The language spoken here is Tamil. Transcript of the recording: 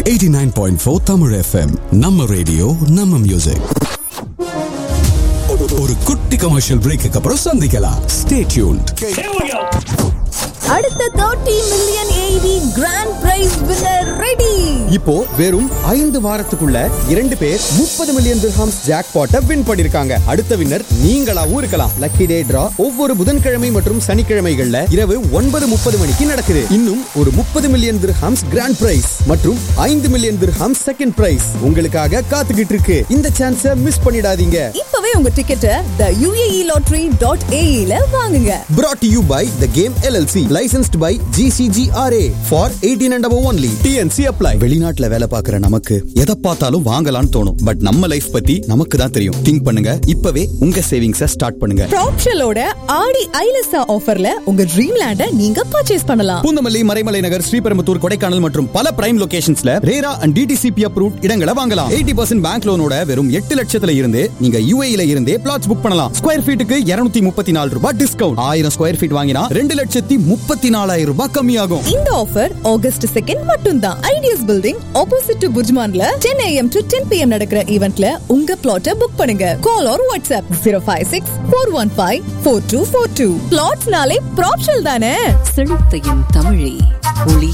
89.4 தமிழ் எஃப்எம் நம்ம ரேடியோ நம்ம மியூசிக் ஒரு குட்டி கமர்ஷியல் பிரேக்கு அப்புறம் சந்திக்கலாம் ஸ்டே டியூன்ட் அடுத்த 30 million A D grand prize winner ready இப்போ வெறும் ஐந்து வாரத்துக்குள்ள இரண்டு பேர் முப்பது மில்லியன் திர்ஹாம்ஸ் ஜாக்பாட்டை வின் பண்ணிருக்காங்க அடுத்த வின்னர் நீங்களாவும் இருக்கலாம் லக்கி டே டிரா ஒவ்வொரு புதன்கிழமை மற்றும் சனிக்கிழமைகள்ல இரவு ஒன்பது முப்பது மணிக்கு நடக்குது இன்னும் ஒரு முப்பது மில்லியன் திர்ஹாம்ஸ் கிராண்ட் பிரைஸ் மற்றும் ஐந்து மில்லியன் திர்ஹாம்ஸ் செகண்ட் பிரைஸ் உங்களுக்காக காத்துக்கிட்டு இருக்கு இந்த சான்ஸை மிஸ் பண்ணிடாதீங்க இப்பவே உங்க டிக்கெட்டை த யுஏஇ லாட்டரி டாட் ஏஇல வாங்குங்க brought to you by the game LLC licensed by GCGRA for 18 and above only TNC apply வெளிநாட்டுல வேலை பார்க்குற நமக்கு எதை பார்த்தாலும் வாங்கலாம்னு தோணும் பட் நம்ம லைஃப் பத்தி நமக்கு தான் தெரியும் திங்க் பண்ணுங்க இப்பவே உங்க சேவிங்ஸ ஸ்டார்ட் பண்ணுங்க ப்ராப்ஷலோட ஆடி ஐலசா ஆஃபர்ல உங்க ட்ரீம் லேண்ட நீங்க பர்ச்சேஸ் பண்ணலாம் பூந்தமல்லி மறைமலை நகர் ஸ்ரீபெரும்புத்தூர் கொடைக்கானல் மற்றும் பல பிரைம் லொகேஷன்ஸ்ல ரேரா அண்ட் டிடிசிபி அப்ரூவ் இடங்களை வாங்கலாம் எயிட்டி பர்சன்ட் பேங்க் லோனோட வெறும் எட்டு லட்சத்துல இருந்து நீங்க யூஏல இருந்தே பிளாட்ஸ் புக் பண்ணலாம் ஸ்கொயர் ஃபீட்டுக்கு இருநூத்தி முப்பத்தி நாலு ரூபாய் டிஸ்கவுண்ட் ஆயிரம் ஸ்கொயர் ஃபீட் வாங்கினா ரெண்டு லட்சத்தி முப்பத்தி நாலாயிரம் ரூபாய் கம்மியாகும் இந்த ஆஃபர் ஆகஸ்ட் செகண்ட் மட்டும்தான் ஐடியஸ் பில்டிங் ஆப்போசிட் டு புஜ்மான்ல ten AM to ten PM நடக்கிற ஈவென்ட்ல உங்க பிளாட்டை புக் பண்ணுங்க call or WhatsApp zero five six four one five four two four two பிளாட்ஸ்னாலே ப்ராப்ஷல் தானே செழித்தையும் தமிழே ஒளி